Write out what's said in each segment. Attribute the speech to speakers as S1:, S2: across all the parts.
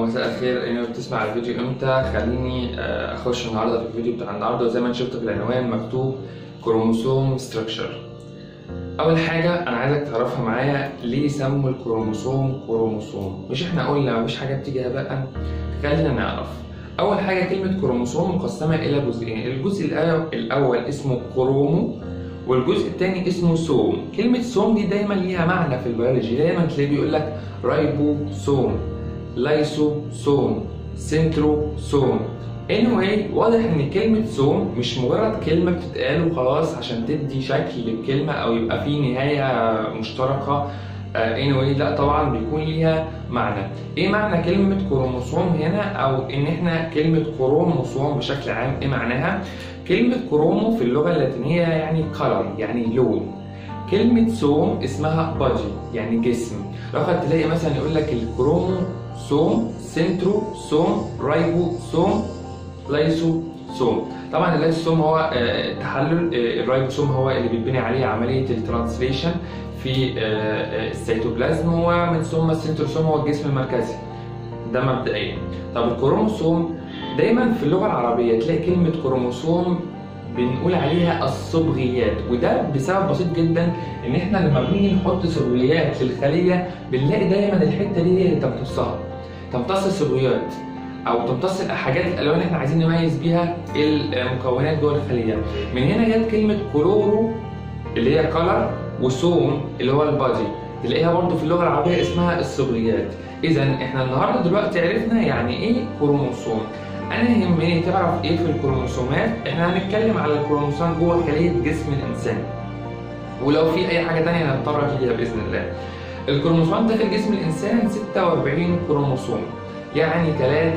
S1: مساء الخير انه بتسمع الفيديو امتى خليني آه، اخش النهارده في الفيديو بتاع النهارده وزي ما انت شفت في العنوان مكتوب كروموسوم ستراكشر اول حاجه انا عايزك تعرفها معايا ليه سموا الكروموسوم كروموسوم مش احنا قلنا مفيش حاجه بتيجي هباء خلينا نعرف اول حاجه كلمه كروموسوم مقسمه الى جزئين الجزء الأ- الاول اسمه كرومو والجزء الثاني اسمه سوم كلمه سوم دي دايما ليها معنى في البيولوجي دايما تلاقيه بيقول لك رايبوسوم لايسوسوم سنتروسوم anyway واضح ان كلمة سوم مش مجرد كلمة بتتقال وخلاص عشان تدي شكل للكلمة او يبقى في نهاية مشتركة آه، anyway لا طبعا بيكون ليها معنى ايه معنى كلمة كروموسوم هنا او ان احنا كلمة كروموسوم بشكل عام ايه معناها كلمة كرومو في اللغة اللاتينية يعني color يعني لون كلمة سوم اسمها body يعني جسم لو أخدت تلاقي مثلا يقول لك الكروموسوم سنتروسوم رايبوسوم لايسوسوم طبعا اللايسوسوم هو آه، تحلل آه، الرايبوسوم هو اللي بيتبني عليه عملية الترانسليشن في آه، آه، السيتوبلازم ومن ثم السنتروسوم هو الجسم المركزي ده مبدئيا طب الكروموسوم دايما في اللغة العربية تلاقي كلمة كروموسوم بنقول عليها الصبغيات وده بسبب بسيط جدا ان احنا لما بنيجي نحط صبغيات للخليه بنلاقي دايما الحته دي هي اللي تمتصها تمتص الصبغيات او تمتص الحاجات الالوان اللي احنا عايزين نميز بيها المكونات جوه الخليه من هنا جت كلمه كلورو اللي هي كلر وسوم اللي هو البادي تلاقيها برضه في اللغه العربيه اسمها الصبغيات اذا احنا النهارده دلوقتي عرفنا يعني ايه كروموسوم انا يهمني تعرف ايه في الكروموسومات احنا هنتكلم على الكروموسوم جوه خليه جسم الانسان ولو في اي حاجه تانية هنتطرق ليها باذن الله الكروموسوم داخل جسم الانسان 46 كروموسوم يعني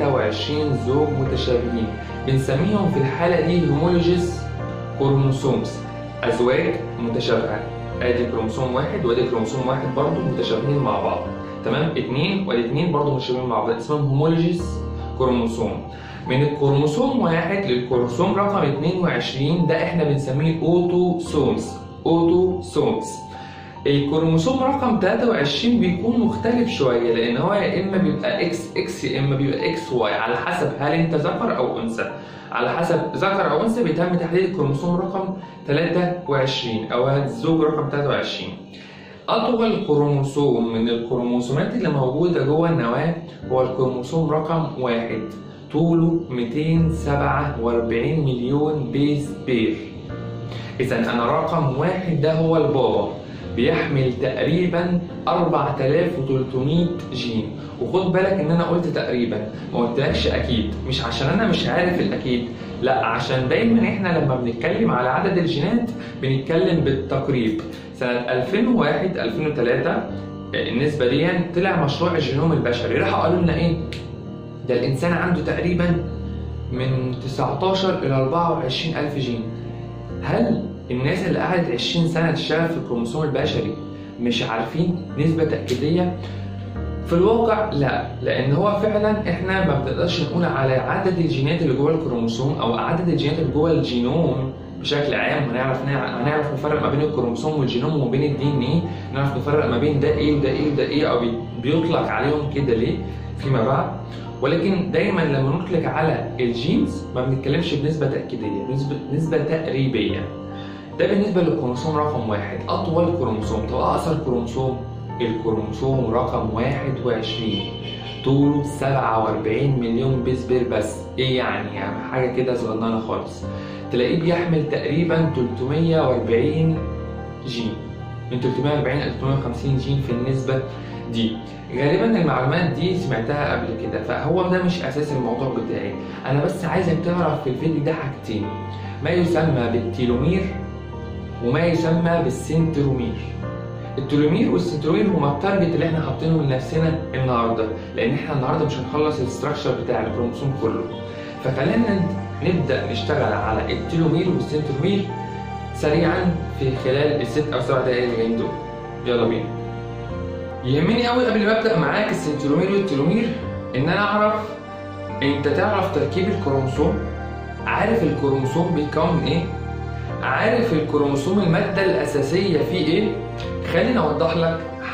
S1: 23 زوج متشابهين بنسميهم في الحاله دي هومولوجيس كروموسومز ازواج متشابهه ادي كروموسوم واحد وادي كروموسوم واحد برضه متشابهين مع بعض تمام اتنين والاثنين برضه متشابهين مع بعض اسمهم هومولوجيس كروموسوم من الكروموسوم واحد للكروموسوم رقم 22 ده احنا بنسميه اوتوسومز اوتوسومز الكروموسوم رقم 23 بيكون مختلف شويه لان هو يا اما بيبقى اكس اكس يا اما بيبقى اكس واي على حسب هل انت ذكر او انثى على حسب ذكر او انثى بيتم تحديد الكروموسوم رقم 23 او الزوج رقم 23 أطول كروموسوم من الكروموسومات اللي موجودة جوه النواة هو الكروموسوم رقم واحد طوله 247 مليون بيس بير إذا أنا رقم واحد ده هو البابا بيحمل تقريبا 4300 جين وخد بالك ان انا قلت تقريبا ما قلتلكش اكيد مش عشان انا مش عارف الاكيد لا عشان دايما احنا لما بنتكلم على عدد الجينات بنتكلم بالتقريب سنة 2001 2003 النسبة دي طلع مشروع الجينوم البشري راحوا قالوا لنا ايه ده الانسان عنده تقريبا من 19 الى 24 الف جين هل الناس اللي قعدت 20 سنة تشتغل في الكروموسوم البشري مش عارفين نسبة تأكيدية؟ في الواقع لا لان هو فعلا احنا ما بنقدرش نقول على عدد الجينات اللي جوه الكروموسوم او عدد الجينات اللي جوه الجينوم بشكل عام هنعرف هنعرف نفرق ما بين الكروموسوم والجينوم وما بين الدي ان ايه نعرف نفرق ما بين ده ايه وده ايه وده ايه او بي- بيطلق عليهم كده ليه فيما بعد ولكن دايما لما نطلق على الجينز ما بنتكلمش بنسبه تاكيديه بنسبه نسبه تقريبيه ده بالنسبه للكروموسوم رقم واحد اطول كروموسوم طب اقصر كروموسوم الكروموسوم رقم 21 طوله 47 مليون بيس بير بس ايه يعني يعني حاجه كده صغننه خالص تلاقيه بيحمل تقريبا 340 جين من 340 ل 350 جين في النسبه دي غالبا المعلومات دي سمعتها قبل كده فهو ده مش اساس الموضوع بتاعي انا بس عايزك تعرف في الفيديو ده حاجتين ما يسمى بالتيلومير وما يسمى بالسنترومير التلومير والسنترومير هما التارجت اللي احنا حاطينه لنفسنا النهارده لان احنا النهارده مش هنخلص الاستراكشر بتاع الكروموسوم كله فخلينا نبدا نشتغل على التلومير والسنترومير سريعا في خلال الست او سبع دقائق اللي جايين دول يلا بينا يهمني قوي قبل ما ابدا معاك السنترومير والتلومير ان انا اعرف انت تعرف تركيب الكروموسوم عارف الكروموسوم بيتكون من ايه عارف الكروموسوم الماده الاساسيه فيه ايه خليني اوضح لك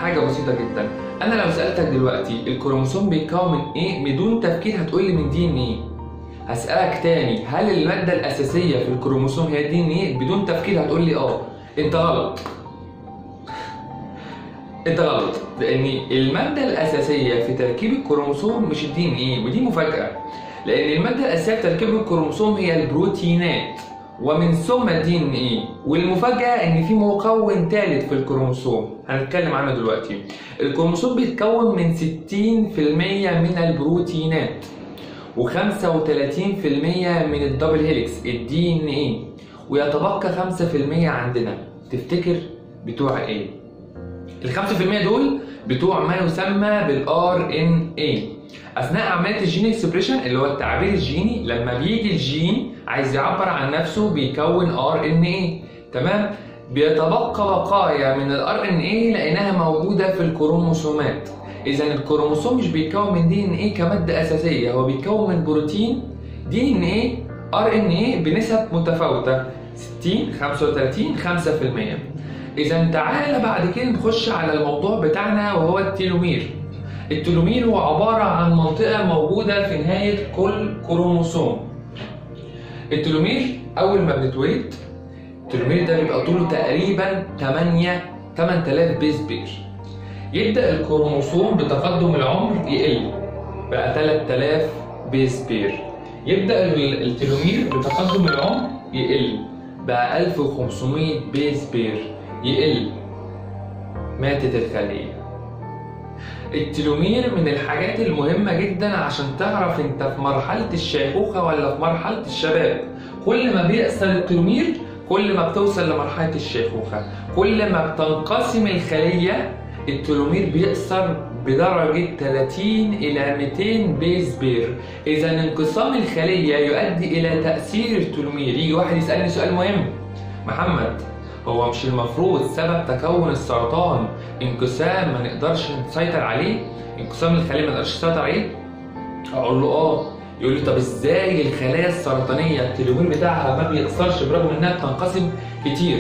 S1: حاجه بسيطه جدا انا لو سالتك دلوقتي الكروموسوم بيتكون من ايه بدون تفكير هتقول لي من دي ان ايه هسالك تاني هل الماده الاساسيه في الكروموسوم هي دي ان ايه بدون تفكير هتقول لي اه انت غلط انت غلط لان الماده الاساسيه في تركيب الكروموسوم مش الدي ان ايه ودي مفاجاه لان الماده الاساسيه في تركيب الكروموسوم هي البروتينات ومن ثم الدي ان ايه والمفاجاه ان في مكون ثالث في الكروموسوم هنتكلم عنه دلوقتي الكروموسوم بيتكون من 60% من البروتينات و35% من الدبل هيليكس الدي ان ايه ويتبقى 5% عندنا تفتكر بتوع ايه ال 5% دول بتوع ما يسمى بالار ان اي اثناء عمليه الجين اكسبريشن اللي هو التعبير الجيني لما بيجي الجين عايز يعبر عن نفسه بيكون ار ان اي تمام بيتبقى بقايا من الار ان اي لانها موجوده في الكروموسومات اذا الكروموسوم مش بيتكون من دي ان اي كماده اساسيه هو بيتكون من بروتين دي ان اي ار ان اي بنسب متفاوته 60 35 5% اذا تعالى بعد كده نخش على الموضوع بتاعنا وهو التيلومير التلومير هو عبارة عن منطقة موجودة في نهاية كل كروموسوم التلومير أول ما بنتولد التلومير ده بيبقى طوله تقريبا 8 8000 بيس بير يبدأ الكروموسوم بتقدم العمر يقل بقى 3000 بيس بير يبدأ التلومير بتقدم العمر يقل بقى 1500 بيس بير يقل ماتت الخلية التلومير من الحاجات المهمة جدا عشان تعرف انت في مرحلة الشيخوخة ولا في مرحلة الشباب كل ما بيقصر التلومير كل ما بتوصل لمرحلة الشيخوخة كل ما بتنقسم الخلية التلومير بيقصر بدرجة 30 إلى 200 بيز بير إذا انقسام الخلية يؤدي إلى تأثير التلومير يجي واحد يسألني سؤال مهم محمد هو مش المفروض سبب تكون السرطان انقسام ما نقدرش نسيطر عليه انقسام الخلية ما نقدرش نسيطر عليه اقول له اه يقول لي طب ازاي الخلايا السرطانيه التلومير بتاعها ما بيقصرش برغم انها بتنقسم كتير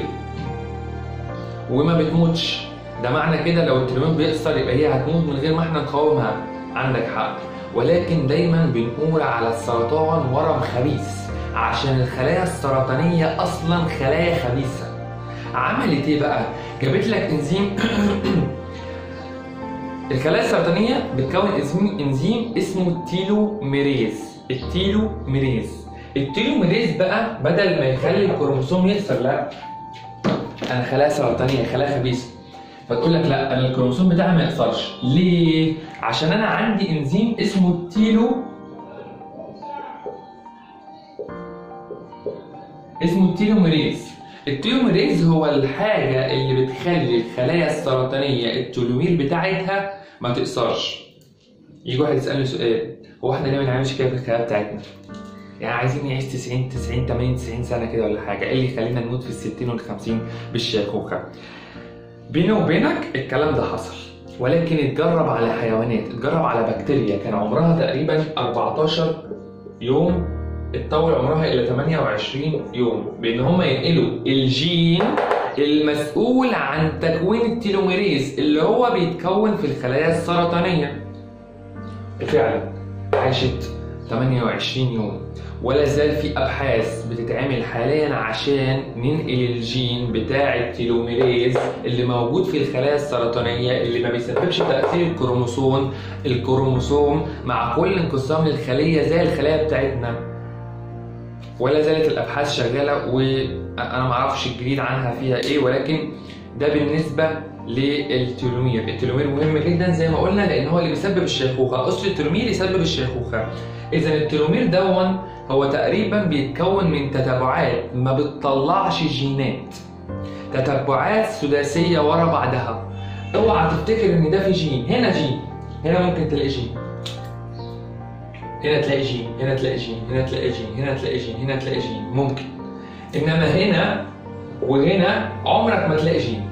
S1: وما بتموتش ده معنى كده لو التلومير بيقصر يبقى هي هتموت من غير ما احنا نقاومها عندك حق ولكن دايما بنقول على السرطان ورم خبيث عشان الخلايا السرطانيه اصلا خلايا خبيثه عملت ايه بقى؟ جابت لك انزيم الخلايا السرطانيه بتكون انزيم انزيم اسمه التيلوميريز التيلوميريز التيلوميريز بقى بدل ما يخلي الكروموسوم يكسر لا انا خلايا سرطانيه خلايا خبيثه فتقول لك لا انا الكروموسوم بتاعي ما يقصرش ليه؟ عشان انا عندي انزيم اسمه التيلو اسمه التيلوميريز التيلوميريز هو الحاجة اللي بتخلي الخلايا السرطانية التلومير بتاعتها ما تقصرش يجي واحد يسألني سؤال هو احنا ليه ما نعملش كده في الخلايا بتاعتنا؟ يعني عايزين نعيش 90 90 80 90 سنة كده ولا حاجة، ايه اللي يخلينا نموت في ال 60 وال 50 بالشيخوخة؟ بيني وبينك الكلام ده حصل ولكن اتجرب على حيوانات، اتجرب على بكتيريا كان عمرها تقريبا 14 يوم اتطور عمرها الى 28 يوم بان هم ينقلوا الجين المسؤول عن تكوين التيلوميريز اللي هو بيتكون في الخلايا السرطانيه وفعلا عاشت 28 يوم ولا زال في ابحاث بتتعمل حاليا عشان ننقل الجين بتاع التيلوميريز اللي موجود في الخلايا السرطانيه اللي ما بيسببش تاثير الكروموسوم الكروموسوم مع كل انقسام للخليه زي الخلايا بتاعتنا ولا زالت الابحاث شغاله وانا ما اعرفش الجديد عنها فيها ايه ولكن ده بالنسبه للتلومير التلومير مهم جدا زي ما قلنا لان هو اللي بيسبب الشيخوخه قصر التلومير يسبب الشيخوخه اذا التلومير دون هو تقريبا بيتكون من تتابعات ما بتطلعش جينات تتبعات سداسيه ورا بعضها اوعى تفتكر ان ده في جين هنا جين هنا ممكن تلاقي جين هنا تلاقي جين هنا تلاقي جين هنا تلاقي جين هنا تلاقي جين هنا تلاقي جين ممكن انما هنا وهنا عمرك ما تلاقي جين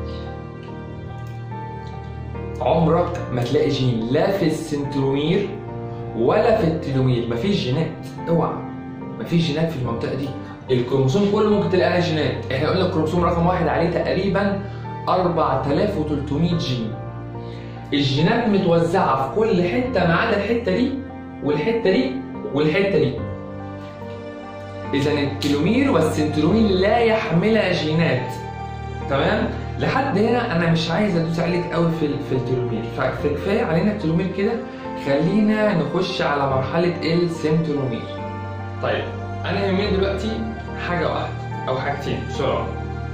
S1: عمرك ما تلاقي جين لا في السنترومير ولا في التلومير مفيش جينات اوعى مفيش جينات في المنطقه دي الكروموسوم كله ممكن تلاقي عليه جينات احنا قلنا الكروموسوم رقم واحد عليه تقريبا 4300 جين الجينات متوزعه في كل حته ما عدا الحته دي والحته دي والحته دي اذا التلومير والسنترومير لا يحملا جينات تمام لحد هنا انا مش عايز ادوس عليك قوي في ال- في التلومير فكفايه علينا التلومير كده خلينا نخش على مرحله السنترومير طيب انا يهمني دلوقتي حاجه واحده او حاجتين بسرعه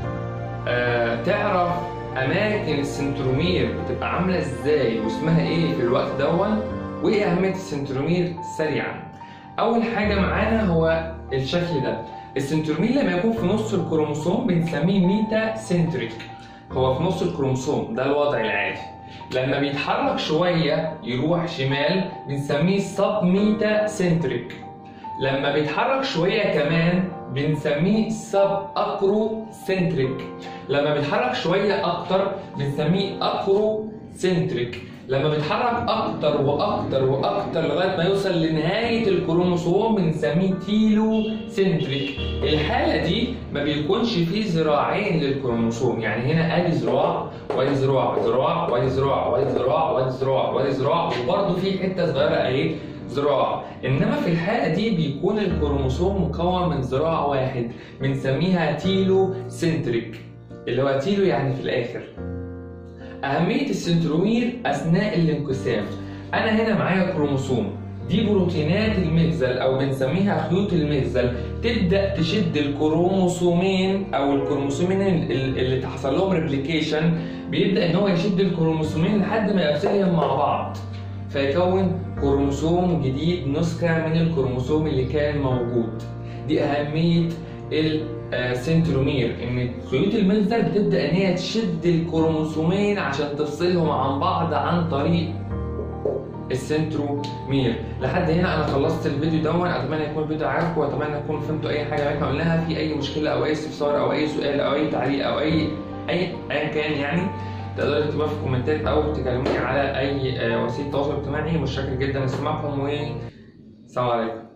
S1: آه تعرف اماكن السنترومير بتبقى عامله ازاي واسمها ايه في الوقت دون وايه اهميه السنترومير سريعا اول حاجه معانا هو الشكل ده السنترومير لما يكون في نص الكروموسوم بنسميه ميتا سنتريك هو في نص الكروموسوم ده الوضع العادي لما بيتحرك شويه يروح شمال بنسميه سب ميتا سنتريك لما بيتحرك شويه كمان بنسميه سب اكرو سنتريك لما بيتحرك شويه اكتر بنسميه اكرو سنتريك لما بيتحرك اكتر واكتر واكتر لغايه ما يوصل لنهايه الكروموسوم بنسميه تيلو سنتريك الحاله دي ما بيكونش فيه ذراعين للكروموسوم يعني هنا ادي ذراع وادي ذراع ذراع وادي ذراع وادي ذراع وادي ذراع وادي ذراع وبرده في حته صغيره اهي ذراع انما في الحاله دي بيكون الكروموسوم مكون من ذراع واحد بنسميها تيلو سنتريك اللي هو تيلو يعني في الاخر أهمية السنترومير أثناء الانقسام أنا هنا معايا كروموسوم دي بروتينات المغزل أو بنسميها خيوط المغزل تبدأ تشد الكروموسومين أو الكروموسومين ال- اللي تحصل لهم ريبليكيشن بيبدأ إن هو يشد الكروموسومين لحد ما يفصلهم مع بعض فيكون كروموسوم جديد نسخة من الكروموسوم اللي كان موجود دي أهمية السنترومير ان خيوط المغزل بتبدا ان هي تشد الكروموسومين عشان تفصلهم عن بعض عن طريق السنترومير لحد هنا انا خلصت الفيديو دون اتمنى يكون الفيديو عجبكم واتمنى تكونوا فهمتوا اي حاجه احنا قلناها في اي مشكله او اي استفسار او اي سؤال او اي تعليق او اي اي ايا كان يعني تقدروا تكتبوها في الكومنتات او تكلموني على اي آه، وسيله تواصل اجتماعي متشكر جدا لسماعكم والسلام عليكم